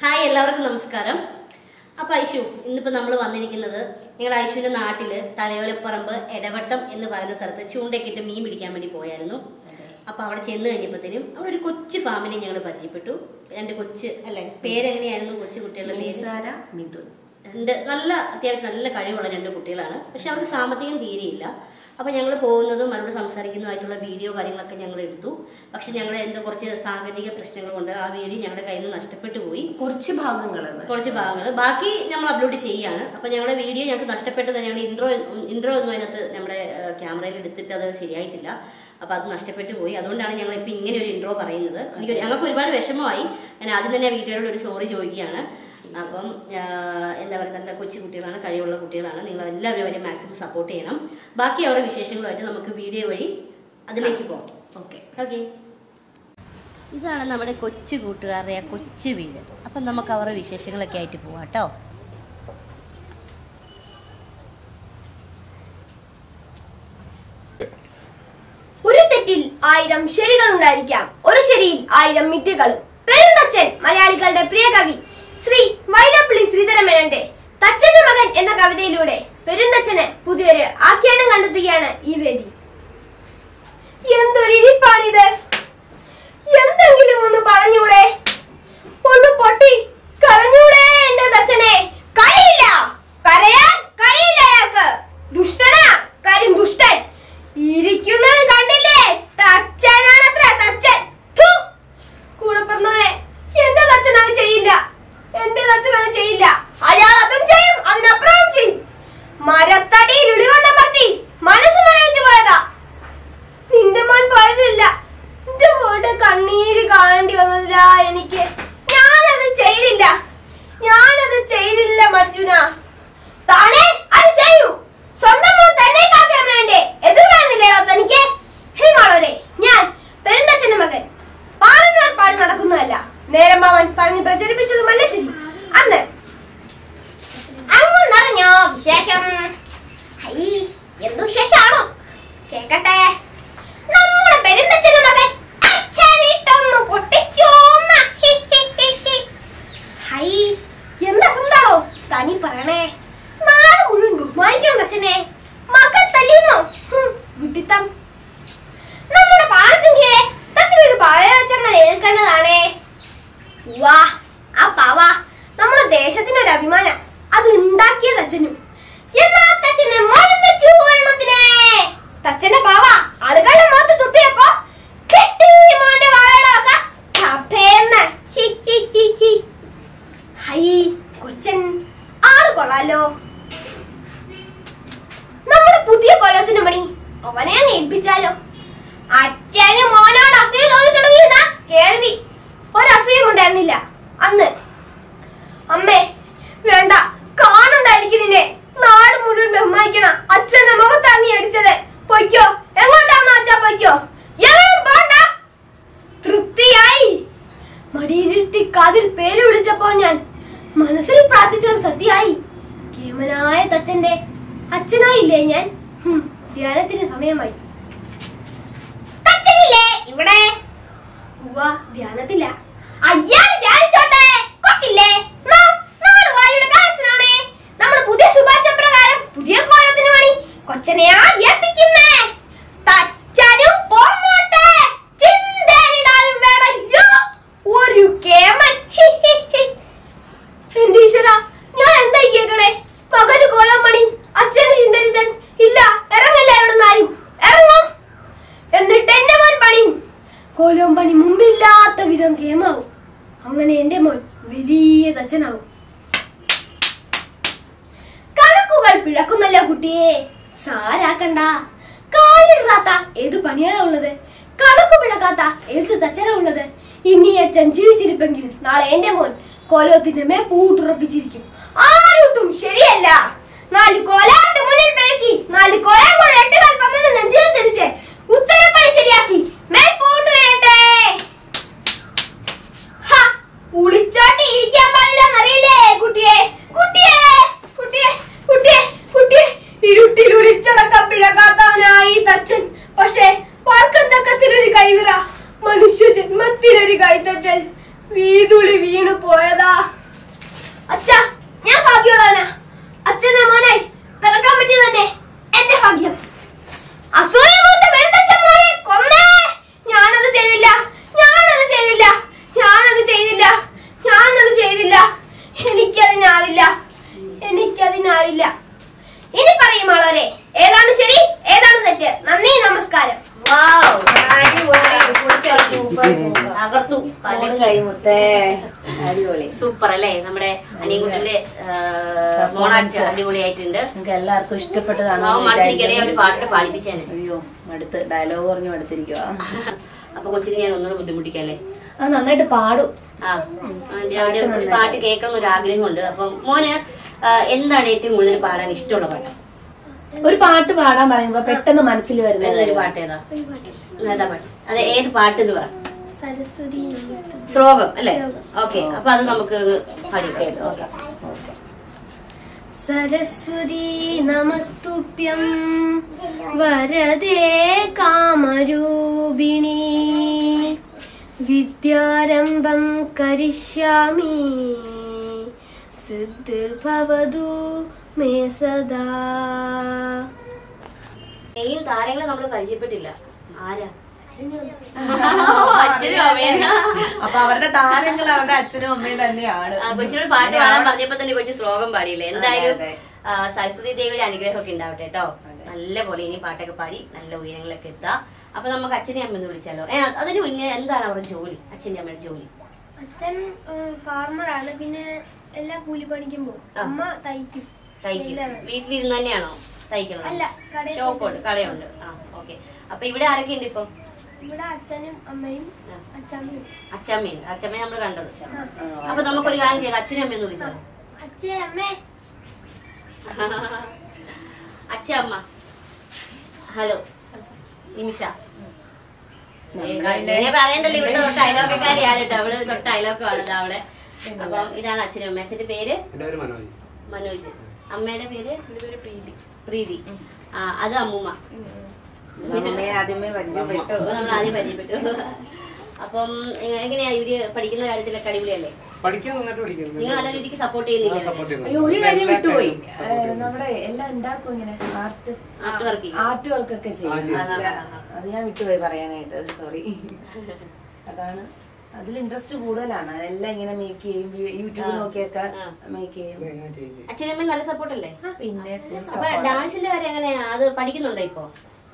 Hi എല്ലാവർക്കും നമസ്കാരം അപ്പൊ ഐഷു ഇന്നിപ്പോ നമ്മൾ വന്നിരിക്കുന്നത് ഞങ്ങൾ ഐഷുവിന്റെ നാട്ടില് തലയോലപ്പറമ്പ് എടവട്ടം എന്ന് പറയുന്ന സ്ഥലത്ത് ചൂണ്ടയൊക്കെ ഇട്ട് മീൻ പിടിക്കാൻ വേണ്ടി പോയായിരുന്നു അപ്പൊ അവിടെ ചെന്ന് കഴിഞ്ഞപ്പോഴത്തേനും അവിടെ ഒരു കൊച്ചു ഫാമിലി ഞങ്ങൾ പരിചയപ്പെട്ടു രണ്ട് കൊച്ച് അല്ലെ പേരെങ്ങനെയായിരുന്നു കൊച്ചു കുട്ടികളുടെ പേര് നിസാര മിഥുൻ രണ്ട് നല്ല അത്യാവശ്യം നല്ല കഴിവുള്ള രണ്ട് കുട്ടികളാണ് പക്ഷെ അവർക്ക് സാമ്പത്തികം തീരെയില്ല അപ്പൊ ഞങ്ങൾ പോകുന്നതും അവരോട് സംസാരിക്കുന്നതുമായിട്ടുള്ള വീഡിയോ കാര്യങ്ങളൊക്കെ ഞങ്ങൾ എടുത്തു പക്ഷെ ഞങ്ങളുടെ എന്തോ കുറച്ച് സാങ്കേതിക പ്രശ്നങ്ങൾ കൊണ്ട് ആ വീഡിയോ ഞങ്ങളുടെ കയ്യിൽ നിന്ന് നഷ്ടപ്പെട്ടു പോയി കുറച്ച് ഭാഗങ്ങൾ കുറച്ച് ഭാഗങ്ങൾ ബാക്കി നമ്മൾ അപ്ലോഡ് ചെയ്യാണ് അപ്പൊ ഞങ്ങളുടെ വീഡിയോ ഞങ്ങൾക്ക് നഷ്ടപ്പെട്ടത് ഞങ്ങളുടെ ഇൻട്രോ ഇൻട്രോ ഒന്നും അതിനകത്ത് നമ്മുടെ ക്യാമറയിൽ എടുത്തിട്ട് അത് ശരിയായിട്ടില്ല അപ്പൊ അത് നഷ്ടപ്പെട്ടു പോയി അതുകൊണ്ടാണ് ഞങ്ങൾ ഇപ്പൊ ഇങ്ങനെ ഒരു ഇൻട്രോ പറയുന്നത് എനിക്ക് ഞങ്ങൾക്ക് ഒരുപാട് വിഷമമായി ഞാൻ ആദ്യം തന്നെ വീട്ടുകാരോട് ഒരു സോറി ചോദിക്കുകയാണ് അപ്പം ആ, എന്താ പറയുക നല്ല കൊച്ചു കുട്ടികളാണ് കഴിവുള്ള കുട്ടികളാണ് നിങ്ങൾ എല്ലാവരും അവരെ മാക്സിമം സപ്പോർട്ട് ചെയ്യണം ബാക്കി അവരുടെ വിശേഷങ്ങളുമായിട്ട് നമുക്ക് വീഡിയോ വഴി അതിലേക്ക് പോകാം ഓക്കെ ഓക്കെ ഇതാണ് നമ്മുടെ കൊച്ചു കൂട്ടുകാരുടെ ആ കൊച്ചു വീട് അപ്പം നമുക്ക് അവരുടെ വിശേഷങ്ങളൊക്കെ ആയിട്ട് പോവാം കേട്ടോ ഒരു തെറ്റിൽ ആയിരം ശരികൾ ഉണ്ടായിരിക്കാം ഒരു ശരിയിൽ ആയിരം മിഥ്യകളും പെരുന്തച്ചൻ മലയാളികളുടെ പ്രിയ കവി ശ്രീ വൈലപ്പള്ളി ശ്രീധരമേനന്റെ തച്ചന്റെ മകൻ എന്ന കവിതയിലൂടെ പെരുന്തച്ചന് പുതിയൊരു ആഖ്യാനം കണ്ടെത്തുകയാണ് ഈ വേദി എന്തൊരു ഇരിപ്പാണിത് എന്തെങ്കിലും ഒന്ന് പറഞ്ഞൂടെ ഒന്ന് പൊട്ടി കരഞ്ഞൂടെ എന്റെ തച്ചനെ കരയില്ല കരയാൻ കഴിയില്ല അയാൾക്ക് ദുഷ്ടനാ കാര്യം ദുഷ്ടൻ ഇരിക്കുന്നത് കണ്ടില്ലേ തച്ചനാണത്ര തച്ചൻ ഥു. കൂടെ പറഞ്ഞവനെ എന്റെ തച്ചൻ അത് ചെയ്യില്ല എന്റെ തച്ചൻ അത് ചെയ്യില്ല അയാൾ അതും ചെയ്യും അതിനപ്പുറവും ചെയ്യും മരത്തടിയിൽ ഇടിവണ്ണമർത്തി മനസ്സ് മരവിച്ചു പോയതാ നിന്റെ മോൻ പോയതില്ല എന്റെ മോന്റെ കണ്ണീര് കാണേണ്ടി വന്നതില്ല എനിക്ക് ഞാനത് ചെയ്തില്ല ഞാനത് ചെയ്തില്ല മഞ്ജുന താനേ അത് ചെയ്യൂ സ്വന്തം മോൻ തന്നെ കാക്കാൻ വേണ്ടേ എതിർവായിരുന്നില്ലേടോ തനിക്ക് ഹേ മാളോരെ ഞാൻ പെരുന്തച്ഛന്റെ മകൻ പാടുന്നവർ പാടി നടക്കുന്നതല്ല നേരം അവൻ പറഞ്ഞ് പ്രചരിപ്പിച്ചതുമല്ല ശരി അന്ന് അങ്ങ് നിറഞ്ഞോ വിശേഷം ഹൈ എന്തു വിശേഷാണോ കേക്കട്ടെ നമ്മുടെ പെരുന്തച്ഛന്റെ മകൻ അച്ഛനിട്ടൊന്ന് പൊട്ടിച്ചോന്ന ഹി, ഹി, ഹി, ഹി. ഹൈ എന്താ സ്വന്താണോ തനി പറയണേ നാട് മുഴുവൻ ബഹുമാനിക്കണം അച്ഛനെ മകൻ തല്ലുന്നോ ഹും, വിഡിത്തം നമ്മുടെ പാടത്തിന് കീഴെ തച്ചനൊരു പാവച്ചങ്ങനെ ഏൽക്കേണ്ടതാണേ വാ ആ പാവ നമ്മുടെ ദേശത്തിനൊരു അഭിമാനം അത് ഉണ്ടാക്കിയത് അച്ഛനും എന്നാ തച്ചനെ മനം വെച്ചു ഒരെണ്ണത്തിനെ തച്ചന്റെ പാവ ആളുകളുടെ മുഖത്ത് തുപ്പിയപ്പോ കെട്ടി മോന്റെ വാഴയുടെ വക ടപേന്ന്. ഹി, ഹി, ഹി, ഹി. ഹൈ കൊച്ചൻ ആള് കൊള്ളാലോ നമ്മുടെ പുതിയ കൊല്ലത്തിന് മണി അവനെ അങ്ങ് ഏൽപ്പിച്ചാലോ അച്ഛന് മോനോട് അസൂയ തോന്നി തുടങ്ങിയെന്ന കേൾവി ഒരസൂയം ഉണ്ടായിരുന്നില്ല അന്ന് അമ്മേ വേണ്ട കാണണ്ടായിരിക്കും നിന്നെ നാട് മുഴുവൻ ബഹുമാനിക്കണം അച്ഛന്റെ മുഖത്താണ് നീ അടിച്ചത് പൊയ്ക്കോ എങ്ങോട്ടാന്ന് അച്ഛാ പൊയ്ക്കോ എങ്ങനും പോണ്ട തൃപ്തിയായി മടിയിരുത്തി കാതിൽ പേര് വിളിച്ചപ്പോൾ ഞാൻ മനസ്സിൽ പ്രാർത്ഥിച്ചത് സത്യമായി കേമനായ തച്ചന്റെ അച്ഛനായില്ലേ ഞാൻ ഹും, ധ്യാനത്തിന് സമയമായി തച്ചനില്ലേ ഇവിടെ ഉവ്വ ധ്യാനത്തില്ല അയ്യാൾ ധ്യാനിച്ചോട്ടെ കൊച്ചില്ലേ നാം നാട് വാഴിയുടെ കാലത്തിനാണേ നമ്മുടെ പുതിയ ശുപാർശ പ്രകാരം പുതിയ കോലത്തിന് പണി കൊച്ചനെയാ ഏൽപ്പിക്കുന്നേ തച്ചനും പോന്നോട്ടെ ചിന്തയിടാനും വേണല്ലോ ഒരു കേമൻ ഹി, ഹി, ഹി. എന്റെ ഈശ്വര ഞാൻ എന്തായി കേക്കണേ പകല് കോലം പണി അച്ഛന് ചിന്തരിതൻ ഇല്ല ഇറങ്ങില്ല ഇവിടെ ആരും ഇറങ്ങും എന്നിട്ട് എന്റെ മോൻ പണിയും കോലം പണി മുമ്പില്ലാത്ത വിധം കേമാവും അങ്ങനെ എന്റെ മോൻ വലിയ തച്ചനാവും കണക്കുകൾ പിഴക്കുന്നല്ലോ കുട്ടിയെ സാരാക്കണ്ട കാലിടാത്ത ഏത് പണിയാ ഉള്ളത് കണക്ക് പിഴക്കാത്ത ഏത് തച്ചനാ ഉള്ളത് ഇനി അച്ഛൻ ജീവിച്ചിരിപ്പെങ്കിൽ നാളെ എന്റെ മോൻ കോലത്തിന്റെ മേ പൂട്ടുറപ്പിച്ചിരിക്കും ആരോട്ടും ശരിയല്ല നാല് കോലാട്ട് മുന്നിൽ പെരുക്കി നാല് കോലാൻ കൂടെ എട്ട് കാൽ പന്ത്രണ്ട് നെഞ്ചിൽ തിരിച്ച് ഉത്തരപ്പണി ശരിയാക്കി മേൽ പൂട്ട് വരട്ടെ ഹ, ഉളിച്ചാട്ടി ഇരിക്കാൻ പാടില്ലെന്നറിയില്ലേ കുട്ടിയെ കുട്ടിയെ കുട്ടിയെ കുട്ടിയെ കുട്ടിയെ ഇരുട്ടിൽ ഒളിച്ചടക്കം പിഴകാത്തവനായി തച്ചൻ പക്ഷേ വാർക്കത്തക്കത്തിലൊരു കൈവിറ മനുഷ്യ ജന്മത്തിലൊരു കൈത്തച്ചൻ വീതുളി വീണു പോയതാ അച്ഛാ ഞാൻ ഭാഗ്യമുള്ളവനാ അച്ഛനെ മോനായി പിറക്കാൻ പറ്റി തന്നെ എന്റെ ഭാഗ്യം അസൂയമൂത്ത വെറുതച്ഛൻ മോനെ കൊന്നേ ഞാനത് ചെയ്തില്ല ഞാനത് ചെയ്തില്ല ഞാനത് ചെയ്തില്ല ഞാനത് ചെയ്തില്ല എനിക്കതിനാവില്ല എനിക്കതിനാവില്ല ഇനി പറയും ആളോരെ ഏതാണ് ശരി ഏതാണ് തെറ്റ് നന്ദി നമസ്കാരം വാവ്. തകർത്തു മോള് കൈമുത്തേ അടിപൊളി സൂപ്പർ അല്ലേ നമ്മുടെ അനിയൻകുട്ടിന്റെ മോണാക്ട് അടിപൊളിയായിട്ടുണ്ട് നിങ്ങൾക്ക് എല്ലാവർക്കും ഇഷ്ടപ്പെട്ട് പാവം മടുത്തിരിക്കണേ ഒരു പാട്ട് പാടിപ്പിച്ചേനെ അയ്യോ അടുത്ത് ഡയലോഗ് പറഞ്ഞു അടുത്തിരിക്കുക അപ്പൊ കൊച്ചിന് ഞാൻ ഒന്നുകൂടെ ബുദ്ധിമുട്ടിക്കല്ലേ ആ നന്നായിട്ട് പാടും ആ അതിന്റെ അവിടെ ഒരു പാട്ട് കേൾക്കണം ഒരു ആഗ്രഹമുണ്ട് അപ്പം മോന് ആ, എന്താണ് ഏറ്റവും കൂടുതൽ പാടാൻ ഇഷ്ടമുള്ള പാട്ട് ഒരു പാട്ട് പാടാൻ പറയുമ്പോ പെട്ടെന്ന് മനസ്സിൽ വരുന്ന എന്നൊരു പാട്ട് ഏതാ ഏതാ പാട്ട് അതെ ഏത് പാട്ട് എന്ന് പറ സരസ്വതി ശ്ലോകം അല്ലേ ഓക്കെ അപ്പൊ അത് നമുക്ക് പാടിക്കാം ഓക്കെ സരസ്വതി നമസ്തുഭ്യം വരദേ കാമരൂപിണി വിദ്യാരംഭം കരിഷ്യാമി സിദ്ധിർഭവതു മേ സദാ മെയിൻ താരങ്ങളെ നമ്മൾ പരിചയപ്പെട്ടില്ല ആരാ അച്ഛനും അമ്മയും അപ്പൊ അവരുടെ താരങ്ങൾ അവരുടെ അച്ഛനും അമ്മയും തന്നെയാണ് ആ, കൊച്ചിനോട് പാട്ട് പാടാൻ പറഞ്ഞപ്പോ തന്നെ കൊച്ചു ശ്ലോകം പാടിയില്ലേ എന്തായാലും അതെ, ആ, സരസ്വതി ദേവിയുടെ അനുഗ്രഹമൊക്കെ ഉണ്ടാവട്ടെ കേട്ടോ നല്ല പോലെ ഇനി പാട്ടൊക്കെ പാടി നല്ല ഉയരങ്ങളിലൊക്കെ എത്താം അപ്പൊ നമുക്ക് അച്ഛനെ അമ്മയെന്ന് വിളിച്ചാലോ ഏ അതിന് മുന്നേ എന്താണ് അവരുടെ ജോലി അച്ഛന്റെ അമ്മയുടെ ജോലി അച്ഛൻ ഫാർമറാണ് പിന്നെ എല്ലാ കൂലിപ്പണിക്കും പോകും ആ. അമ്മ തയ്ക്കും തയ്ക്കും ഇല്ല. വീട്ടിലിരുന്ന് തന്നെയാണോ തയ്ക്കണം അല്ല, കടയിൽ ഷോപ്പുണ്ട് കടയുണ്ട് ആ ഓക്കെ അപ്പൊ ഇവിടെ ആരൊക്കെ ഉണ്ട് ഇപ്പൊ ഇവിടെ അച്ഛനും അമ്മയും ആ. അച്ഛമ്മയും അച്ഛമ്മയുണ്ട് അച്ഛമ്മയെ നമ്മൾ കണ്ടത് ആ. അപ്പൊ നമുക്കൊരു കാര്യം ചെയ്യാം അച്ഛനും അമ്മയെന്ന് വിളിച്ചാലോ അച്ഛേ അമ്മേ അച്ഛ അമ്മ ഹലോ നിമിഷ നമ്മള് ഇങ്ങനെ പറയണ്ടല്ലോ ഇവിടെ തൊട്ട് അയലോക്കാരിയാണ് കേട്ടോ അവള് തൊട്ട് അയലോക്കമാണ് ഇതാ അവിടെ അപ്പം ഇതാണ് അച്ഛനും അമ്മ അച്ഛന്റെ പേര് എന്റെ പേര് മനോജ് മനോജ് അമ്മയുടെ പേര് പ്രീതി പ്രീതി ആ അത് അമ്മൂമ്മ അമ്മയെ ആദ്യമേ പരിചയപ്പെട്ടു അപ്പൊ നമ്മൾ ആദ്യം പരിചയപ്പെട്ടു അപ്പം എങ്ങ- എങ്ങനെയാ ഇവര് പഠിക്കുന്ന കാര്യത്തിലൊക്കെ അടിപൊളിയല്ലേ പഠിക്കാൻ നന്നായിട്ട് പഠിക്കുന്നു നിങ്ങൾ നല്ല രീതിക്ക് സപ്പോർട്ട് ചെയ്യുന്നില്ലേ സപ്പോർട്ട് ചെയ്യുന്നു. അയ്യോ ഒരു കാര്യം എല്ലാ വിട്ടുപോയി കാര്യവും support ഏ, ചെയ്യുന്നു. നമ്മുടെ എല്ലാം ഉണ്ടാക്കും ഇങ്ങനെ ആർട്ട് Art work ചെയ്യും. ആർട്ട് വർക്ക് ഒക്കെ ചെയ്യും ആ, ചെയ്യും. അല്ല, അത് ഞാൻ വിട്ടുപോയി പറയാനായിട്ട് സോറി അതാണ് അതിൽ ഇൻട്രസ്റ്റ് കൂടുതലാണ് എല്ലാം ഇങ്ങനെ മേക്ക് ചെയ്യും യൂട്യൂബ് ആ. നോക്കിയൊക്കെ ആ. മേക്ക് ചെയ്യും ഇത് ഞാൻ ചെയ്യും. അച്ഛനമ്മ നല്ല സപ്പോർട്ടല്ലേ പിന്നെ full അപ്പൊ support. ഡാൻസിന്റെ കാര്യം എങ്ങനെയാ അത് പഠിക്കുന്നുണ്ടോ ഇപ്പൊ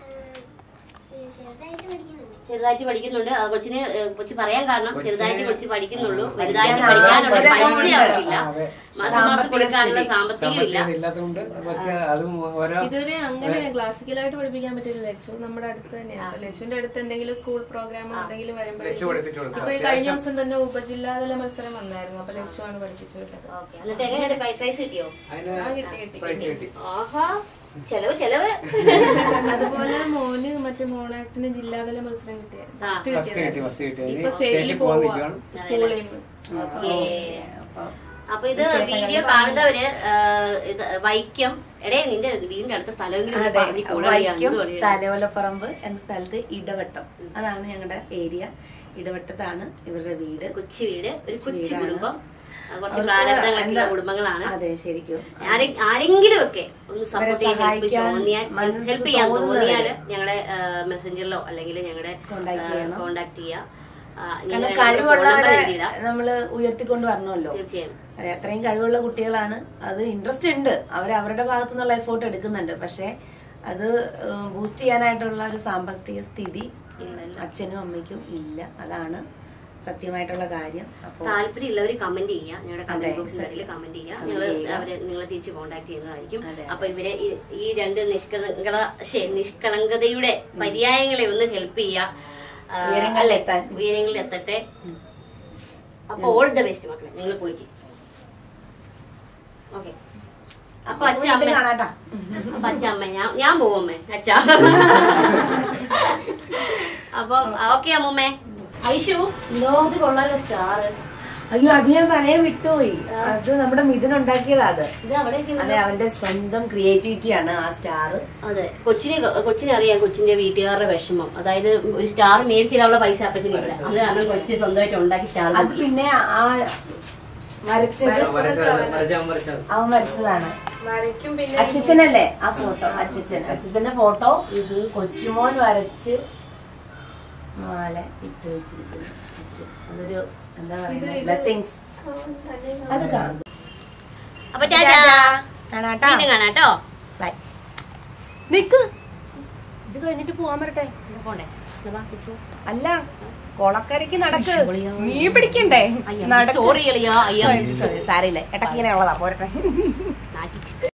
ചെറുതായിട്ട് പഠിക്കുന്നുണ്ട് ആ കൊച്ചിന് ഏഹ്, കൊച്ചി പറയാൻ കാരണം കൊച്ചിന് ചെറുതായിട്ട് കൊച്ചി പഠിക്കുന്നുള്ളൂ പഠിക്കാൻ വലുതായിട്ട് ആ, പഠിക്കാനുള്ള ഒരു പൈസ amount അവർക്കില്ല അതെ. മാസം മാസം സാമ്പത്തിക കൊടുക്കാനുള്ള സ്ഥിതി. സാമ്പത്തികം ഇല്ല സാമ്പത്തികം ഇല്ലാത്തതുകൊണ്ട് പക്ഷെ അതും ഓരോ ഇതൊരു അങ്ങനെ ക്ലാസിക്കലായിട്ട് പഠിപ്പിക്കാൻ പറ്റില്ല ലച്ചു നമ്മുടെ അടുത്ത് തന്നെയാണ് അപ്പൊ ലച്ചുവിന്റെ അടുത്ത് എന്തെങ്കിലും സ്കൂൾ പ്രോഗ്രാം എന്തെങ്കിലും ലച്ചു പഠിപ്പിച്ചു കൊടുക്കും. ഇപ്പൊ ഈ കഴിഞ്ഞ ദിവസം തന്നെ ഉപജില്ലാതല മത്സരം വന്നായിരുന്നു അപ്പൊ ലച്ചു ആണ് പഠിപ്പിച്ചു വിട്ടത് ഓക്കെ എന്നിട്ട് എങ്ങനെയാണ് പ്രൈസ് കിട്ടിയോ അതിന് ആ, കിട്ടി, കിട്ടി. പ്രൈസ് കിട്ടി ആഹാ ചെലവ് ചെലവ് അതുപോലെ മോന് മറ്റേ മോണാക്ടിന് ജില്ലാതല മത്സരം കിട്ടിയായിരുന്നു ആ. ഫസ്റ്റ് ഫസ്റ്റ് കിട്ടി കിട്ടിയതായിരുന്നു ഫസ്റ്റ് കിട്ടി ഇപ്പൊ ഇനി സ്റ്റേറ്റിൽ സ്റ്റേറ്റിൽ പോകാൻ പോവാ നിൽക്കുകയാണ് സ്കൂളിൽ നിന്ന് ഓക്കേ. അപ്പൊ അപ്പൊ ഇത് വിശേഷങ്ങൾ വീഡിയോ കാണുന്നവര് ഏഹ്, ഇത് വൈക്കം എടേ നിന്റെ വീടിന്റെ അടുത്ത സ്ഥലമെങ്കിലും ഒന്ന് അതെ പറഞ്ഞ് കൂടാളിയാ. വൈക്കം എന്ത് പറയാ? തലയോലപ്പറമ്പ് എന്ന സ്ഥലത്ത് ഇടവട്ടം അതാണ് ഞങ്ങളുടെ ഏരിയ ഇടവട്ടത്താണ് ഇവരുടെ വീട് കൊച്ചു വീട് ഒരു കൊച്ചു വീടാണ്. കുടുംബം ആ, കുറച്ച് അവർക്ക് പ്രാരബ്ധങ്ങളൊക്കെ ഉള്ള എന്താ- കുടുംബങ്ങളാണ് അതെ ശരിക്കും ആരെ- ആരെങ്കിലും ഒക്കെ ഒന്ന് സപ്പോർട്ട് ചെയ്യാൻ ഹെൽപ്പ് സഹായിക്കാൻ തോന്നിയാൽ മനസ്സ് ഹെൽപ്പ് ചെയ്യാൻ തോന്നുന്നവരെ. തോന്നിയാല് ഞങ്ങളെ മെസ്സഞ്ചറിലോ അല്ലെങ്കിൽ ഞങ്ങളുടെ Contact ചെയ്യണം. കോണ്ടാക്ട് ചെയ്യാം ആ, കാരണം ഞങ്ങളുടെ phone number കഴിവുള്ളവരെ എഴുതിയിടാം. നമ്മള് ഉയർത്തിക്കൊണ്ട് വരണമല്ലോ തീർച്ചയായും അതെ അത്രയും കഴിവുള്ള കുട്ടികളാണ് അത് ഇൻട്രസ്റ്റ് ഉണ്ട് അവർ അവരുടെ ഭാഗത്തു നിന്നുള്ള എഫോർട്ട് എടുക്കുന്നുണ്ട് പക്ഷെ അത് ബൂസ്റ്റ് ചെയ്യാനായിട്ടുള്ള ഒരു സാമ്പത്തിക സ്ഥിതി അച്ഛനും അമ്മയ്ക്കും ഇല്ല അതാണ് സത്യമായിട്ടുള്ള കാര്യം അപ്പോൾ താല്പര്യമുള്ളവർ കമന്റ് ചെയ്യാം ഞങ്ങളുടെ അതെ, കമന്റ് ബോക്സിനിടയിൽ കമന്റ് ചെയ്യാം comment ഞങ്ങൾ ചെയ്യുക. അവരെ നിങ്ങളെ തിരിച്ച് കോൺടാക്ട് ചെയ്യുന്നതായിരിക്കും അതെ, അപ്പൊ ഇവരെ ഈ- ഈ രണ്ട് നിഷ്കളങ്ക ശ്ശെ, നിഷ്കളങ്കതയുടെ പര്യായങ്ങളെ ഒന്ന് ഹെൽപ്പ് ചെയ്യാം ആ, ഉയരങ്ങളിൽ അല്ലേ? എത്താൻ. ഉയരങ്ങളിൽ എത്തട്ടെ അപ്പൊ ഓൾ ദ ബെസ്റ്റ് മക്കളെ നിങ്ങൾ പൊളിക്കും ഓക്കെ അപ്പൊ അച്ഛ അമ്മ വീണ്ടും കാണാട്ടാ അപ്പൊ അച്ഛ അമ്മ ഞാൻ ഞാൻ പോവും അമ്മേ അച്ഛ അപ്പൊ ഓക്കെ അമ്മൂമ്മേ ഐഷു ഇത് കൊള്ളാലോ സ്റ്റാർ അയ്യോ അത് ഞാൻ പറയാൻ വിട്ടുപോയി അത് നമ്മുടെ മിഥുൻ ഉണ്ടാക്കിയതാ അത് ഇത് അവിടെയൊക്കെ അതെ അവന്റെ സ്വന്തം ക്രിയേറ്റിവിറ്റി ആണ് ആ സ്റ്റാർ അതെ കൊച്ചിനെ കൊച്ചിനെ അറിയാം കൊച്ചിന്റെ വീട്ടുകാരുടെ വിഷമം അതായത് ഒരു സ്റ്റാർ മേടിച്ചിടാനുള്ള പൈസ അപ്പച്ചനില്ല അത് കാരണം കൊച്ചി സ്വന്തമായിട്ട് ഉണ്ടാക്കി സ്റ്റാർ അത് പിന്നെ ആ വരച്ചത് വരച്ചാൽ വരച്ചാൽ അവൻ വരച്ചതാണ് വരയ്ക്കും പിന്നെ അച്ഛച്ചനല്ലേ ആ ഫോട്ടോ അച്ഛച്ചൻ അച്ഛച്ചന്റെ ഫോട്ടോ കൊച്ചുമോൻ വരച്ച് മാല ഇട്ട് വെച്ചിരിക്കുന്നു അതൊരു എന്താ പറയുക ബ്ലെസ്സിങ്സ് അത് കാണും അപ്പൊ ടാറ്റാ കാണാട്ടാ വീണ്ടും കാണാട്ടോ ബൈ നിക്ക് ഇത് കഴിഞ്ഞിട്ട് പോവാൻ പറ്റട്ടെ പോണ്ടേ എന്നാ വാ, ഇച്ചോ. അല്ല കൊളക്കരയ്ക്ക് നടക്ക് നീ പിടിക്കണ്ടേ അയ്യ, സോറി കളിയാ അയ്യാ സാരില്ല ഏട്ടക്ക് ഇങ്ങനെ ഉള്ളതാ പോരട്ടെ നാട്ടിച്ച്